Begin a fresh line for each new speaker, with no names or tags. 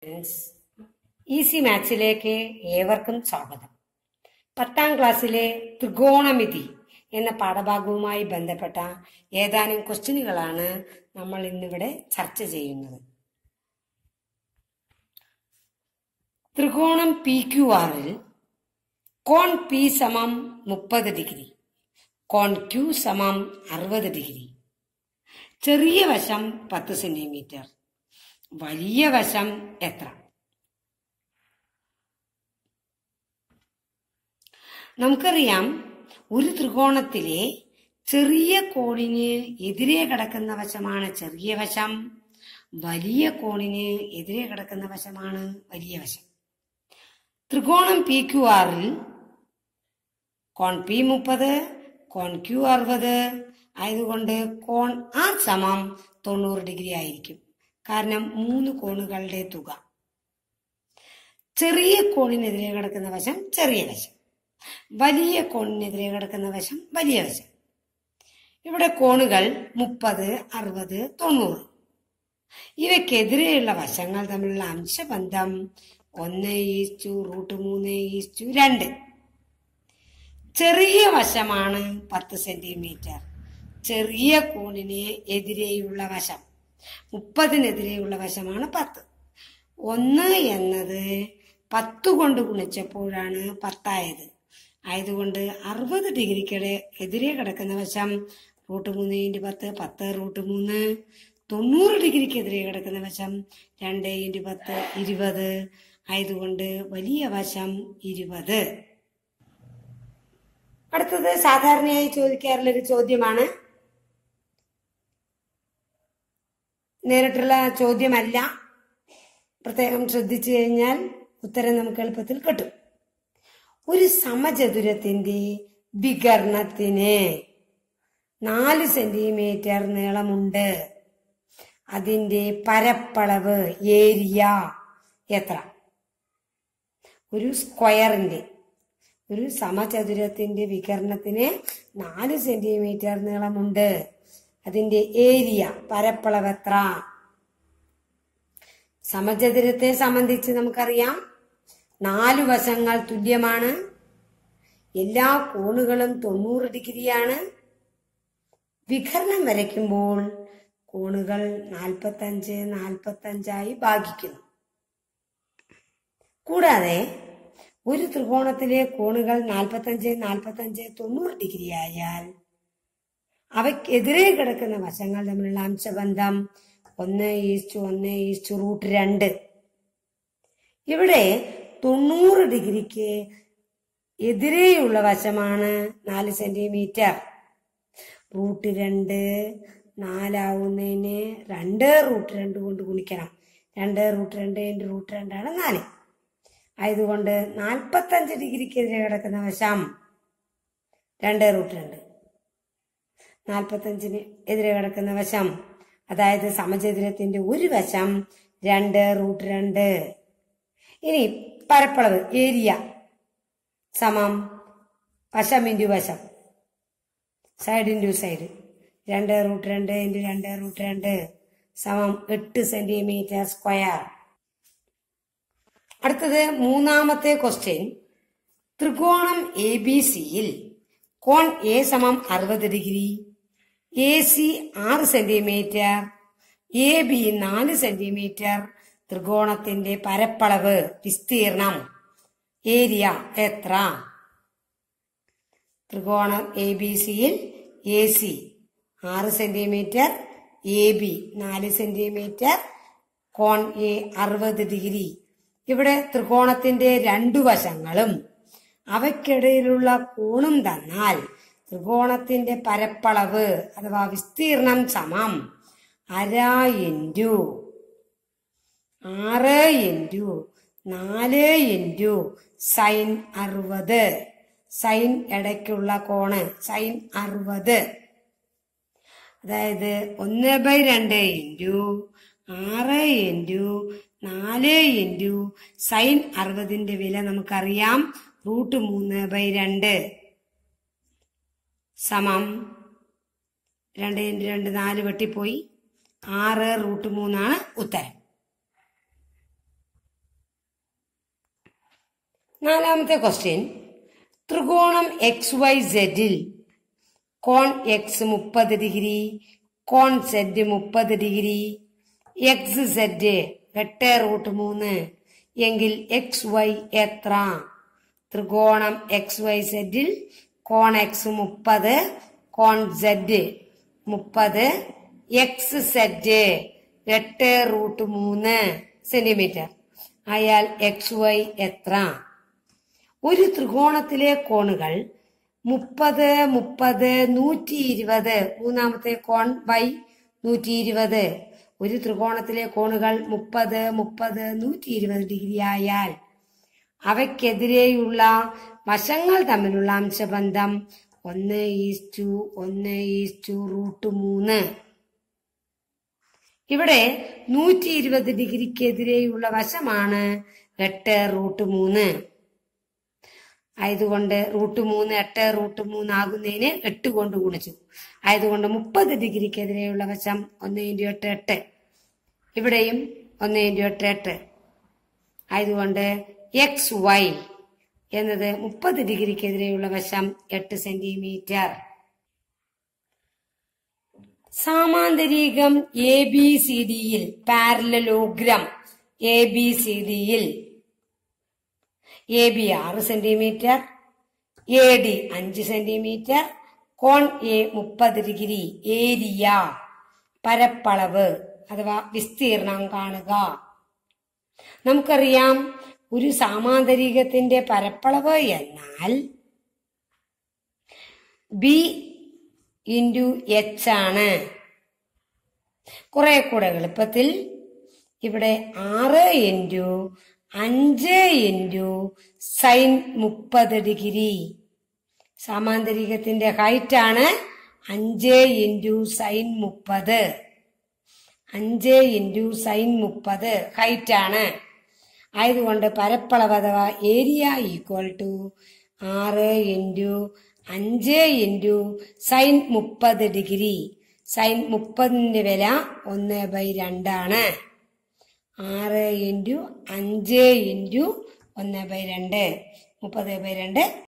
friends easy മാത്സിലേക്ക് ഏവർക്കും സ്വാഗതം പത്താം ക്ലാസ്സിലെ ത്രികോണമിതി എന്ന പാഠഭാഗവുമായി ബന്ധപ്പെട്ട ഏതാനും ക്വസ്റ്റ്യനുകളാണ് നമ്മൾ ഇന്നിവിടെ ചർച്ച ചെയ്യുന്നത് ത്രികോണം പി ക്യു ആറിൽ കോൺ പി സമം മുപ്പത് ഡിഗ്രി കോൺ ക്യു സമം അറുപത് ഡിഗ്രി ചെറിയ വശം പത്ത് സെന്റിമീറ്റർ വലിയ വശം എത്ര നമുക്കറിയാം ഒരു ത്രികോണത്തിലെ ചെറിയ കോണിന് എതിരെ കിടക്കുന്ന വശമാണ് ചെറിയ വശം വലിയ കോണിന് എതിരെ കിടക്കുന്ന വശമാണ് വലിയ വശം ത്രികോണം പി ക്യു ആറിൽ കോൺ പി മുപ്പത് കോൺ ക്യു അറുപത് ആയതുകൊണ്ട് കോൺ ആർ സമം തൊണ്ണൂറ് ഡിഗ്രി ആയിരിക്കും കാരണം മൂന്ന് കോണുകളുടെ തുക ചെറിയ കോണിനെതിരെ കിടക്കുന്ന വശം ചെറിയ വശം വലിയ കോണിനെതിരെ കിടക്കുന്ന വശം വലിയ വശം ഇവിടെ കോണുകൾ മുപ്പത് അറുപത് തൊണ്ണൂറ് ഇവയ്ക്കെതിരെയുള്ള വശങ്ങൾ തമ്മിലുള്ള അംശബന്ധം ഒന്ന് ഈസ്റ്റു റൂട്ട് മൂന്ന് ഈസ്റ്റു രണ്ട് ചെറിയ വശമാണ് പത്ത് സെന്റിമീറ്റർ ചെറിയ കോണിന് എതിരെയുള്ള വശം മുപ്പതിനെതിരെയുള്ള വശമാണ് പത്ത് ഒന്ന് എന്നത് പത്ത് കൊണ്ട് ഗുണിച്ചപ്പോഴാണ് പത്തായത് ആയതുകൊണ്ട് അറുപത് ഡിഗ്രിക്ക് എതിരെ കിടക്കുന്ന വശം റൂട്ട് മൂന്ന് ഇൻറ്റു പത്ത് പത്ത് റൂട്ട് മൂന്ന് തൊണ്ണൂറ് ഡിഗ്രിക്ക് എതിരെ കിടക്കുന്ന വശം രണ്ട് ഇൻറ്റു പത്ത് ഇരുപത് ആയതുകൊണ്ട് വലിയ വശം ഇരുപത് അടുത്തത് സാധാരണയായി ചോദിക്കാറുള്ള ഒരു ചോദ്യമാണ് നേരിട്ടുള്ള ചോദ്യമല്ല പ്രത്യേകം ശ്രദ്ധിച്ചു കഴിഞ്ഞാൽ ഉത്തരം നമുക്ക് എളുപ്പത്തിൽ കിട്ടും ഒരു സമചതുരത്തിന്റെ വികരണത്തിന് നാല് സെന്റിമീറ്റർ നീളമുണ്ട് അതിന്റെ പരപ്പളവ് ഏരിയ എത്ര ഒരു സ്ക്വയറിന്റെ ഒരു സമചതുരത്തിന്റെ വികരണത്തിന് നാല് സെന്റിമീറ്റർ നീളമുണ്ട് അതിന്റെ ഏരിയ പരപ്പളവ് എത്ര സമചതുരത്തെ സംബന്ധിച്ച് നമുക്കറിയാം നാലു വശങ്ങൾ തുല്യമാണ് എല്ലാ കോണുകളും തൊണ്ണൂറ് ഡിഗ്രിയാണ് വികരണം വരയ്ക്കുമ്പോൾ കോണുകൾ നാൽപ്പത്തഞ്ച് നാൽപ്പത്തഞ്ചായി ഭാഗിക്കുന്നു കൂടാതെ ഒരു ത്രികോണത്തിലെ കോണുകൾ നാൽപ്പത്തഞ്ച് നാൽപ്പത്തഞ്ച് തൊണ്ണൂറ് ഡിഗ്രി ആയാൽ അവയ്ക്കെതിരെ കിടക്കുന്ന വശങ്ങൾ തമ്മിലുള്ള അംശബന്ധം ഒന്ന് ഈസ്റ്റു ഒന്ന് ഈസ്റ്റു റൂട്ട് രണ്ട് ഇവിടെ തൊണ്ണൂറ് ഡിഗ്രിക്ക് എതിരെയുള്ള വശമാണ് നാല് സെന്റിമീറ്റർ റൂട്ട് രണ്ട് നാലാവുന്നതിന് രണ്ട് റൂട്ട് രണ്ട് കൊണ്ട് ഗുണിക്കണം രണ്ട് റൂട്ട് രണ്ട് ഇൻറ്റു റൂട്ട് രണ്ടാണ് നാല് ആയതുകൊണ്ട് നാൽപ്പത്തഞ്ച് ഡിഗ്രിക്കെതിരെ കിടക്കുന്ന വശം രണ്ട് റൂട്ട് രണ്ട് നാൽപ്പത്തഞ്ചിന് എതിരെ കിടക്കുന്ന വശം അതായത് സമചതുരത്തിന്റെ ഒരു വശം രണ്ട് റൂട്ട് രണ്ട് ഇനി പരപ്പളവ് ഏരിയ സമം വശം ഇൻറ്റു വശം സൈഡ് ഇൻറ്റു സൈഡ് രണ്ട് റൂട്ട് രണ്ട് ഇൻറ്റു രണ്ട് റൂട്ട് രണ്ട് സമം എട്ട് സെന്റിമീറ്റർ സ്ക്വയർ അടുത്തത് മൂന്നാമത്തെ ക്വസ്റ്റ്യൻ ത്രികോണം എ ബി സിയിൽ കോൺ എ സമം അറുപത് ഡിഗ്രി എ സി ആറ് സെന്റിമീറ്റർ എ ബി നാല് സെന്റിമീറ്റർ ത്രികോണത്തിന്റെ പരപ്പളവ് വിസ്തീർണം ഏരിയ എത്ര ത്രികോണം എ ബി സിയിൽ എ സി ആറ് സെന്റിമീറ്റർ എ ബി നാല് സെന്റിമീറ്റർ കോൺ എ അറുപത് ഡിഗ്രി ഇവിടെ ത്രികോണത്തിന്റെ രണ്ടു വശങ്ങളും അവയ്ക്കിടയിലുള്ള കോണും തന്നാൽ ത്രികോണത്തിന്റെ പരപ്പളവ് അഥവാ വിസ്തീർണം സമം അര ഇൻറ്റു ആറ് ഇൻറ്റു നാല് ഇൻറ്റു സൈൻ അറുപത് സൈൻ ഇടയ്ക്കുള്ള കോണ് സൈൻ അറുപത് അതായത് ഒന്ന് ബൈ രണ്ട് ഇൻറ്റു ആറ് ഇൻറ്റു നാല് ഇൻറ്റു സൈൻ അറുപതിന്റെ വില നമുക്കറിയാം റൂട്ട് മൂന്ന് ബൈ രണ്ട് സമം രണ്ട് ഇൻറ്റു രണ്ട് നാല് വെട്ടിപ്പോയി ആറ് റൂട്ട് മൂന്നാണ് ഉത്തരം നാലാമത്തെ ക്വസ്റ്റ്യൻ ത്രികോണം എക്സ് വൈ സെഡിൽ കോൺ എക്സ് മുപ്പത് ഡിഗ്രി കോൺ സെഡ് മുപ്പത് ഡിഗ്രി എക്സ് സെഡ് എട്ട് റൂട്ട് മൂന്ന് എങ്കിൽ എക്സ് വൈ എത്ര ത്രികോണം എക്സ് വൈ സെഡിൽ കോൺ എക്സ് മുപ്പത് കോൺ സെഡ് മുപ്പത് എക്സ് സെഡ് എട്ട് റൂട്ട് മൂന്ന് സെന്റിമീറ്റർ ആയാൽ എക്സ് വൈ എത്ര ഒരു ത്രികോണത്തിലെ കോണുകൾ മുപ്പത് മുപ്പത് നൂറ്റി ഇരുപത് മൂന്നാമത്തെ കോൺ ബൈ നൂറ്റി ഇരുപത് ഒരു ത്രികോണത്തിലെ കോണുകൾ മുപ്പത് മുപ്പത് നൂറ്റി ഇരുപത് ഡിഗ്രി ആയാൽ അവയ്ക്കെതിരെയുള്ള വശങ്ങൾ തമ്മിലുള്ള അംശബന്ധം ഒന്ന് ഈസ് ടു ഒന്ന് ഈസ് ടു റൂട്ട് മൂന്ന് ഇവിടെ നൂറ്റി ഇരുപത് ഡിഗ്രിക്കെതിരെയുള്ള വശമാണ് എട്ട് റൂട്ട് മൂന്ന് ആയതുകൊണ്ട് റൂട്ട് മൂന്ന് എട്ട് റൂട്ട് മൂന്ന് ആകുന്നതിന് എട്ട് കൊണ്ട് ഗുണിച്ചു ആയതുകൊണ്ട് മുപ്പത് ഡിഗ്രിക്കെതിരെയുള്ള വശം ഒന്ന് ഇൻറ്റു എട്ട് എട്ട് ഇവിടെയും ഒന്ന് ഇൻറ്റു എട്ട് എട്ട് ആയതുകൊണ്ട് എക്സ് വൈ എന്നത് മുപ്പത് ഡിഗ്രിക്കെതിരെയുള്ള വശം എട്ട് സെന്റിമീറ്റർ സാമാന്തരികം എ ബി സി ഡിയിൽ പാരലലോഗ്രം എ ബി സി ഡിയിൽ എ ബി ആറ് സെന്റിമീറ്റർ എ ഡി അഞ്ച് സെന്റിമീറ്റർ കോൺ എ മുപ്പത് ഡിഗ്രി ഏരിയ പരപ്പളവ് അഥവാ വിസ്തീർണം കാണുക നമുക്കറിയാം ഒരു സാമാന്തരികത്തിന്റെ പരപ്പളവ് എന്നാൽ ബി ഇൻറ്റു എച്ച് ആണ് കുറെ കൂടെ എളുപ്പത്തിൽ ഇവിടെ ആറ് ഇൻറ്റു അഞ്ച് ഇൻറ്റു സൈൻ മുപ്പത് ഡിഗ്രി സാമാന്തരികത്തിന്റെ ഹൈറ്റ് ആണ് അഞ്ച് ഇൻറ്റു സൈൻ മുപ്പത് അഞ്ച് ഇൻറ്റു സൈൻ മുപ്പത് ഹൈറ്റ് ആണ് ആയതുകൊണ്ട് പരപ്പളവ് അഥവാ ഏരിയ ഈക്വൽ ടു ആറ് ഇൻറ്റു അഞ്ച് ഇൻറ്റു സൈൻ മുപ്പത് ഡിഗ്രി സൈൻ മുപ്പതിന്റെ വില ഒന്ന് ബൈ രണ്ടാണ് ആറ് ഇൻറ്റു അഞ്ച് ഇൻറ്റു ഒന്ന് ബൈ രണ്ട് മുപ്പത് ബൈ രണ്ട്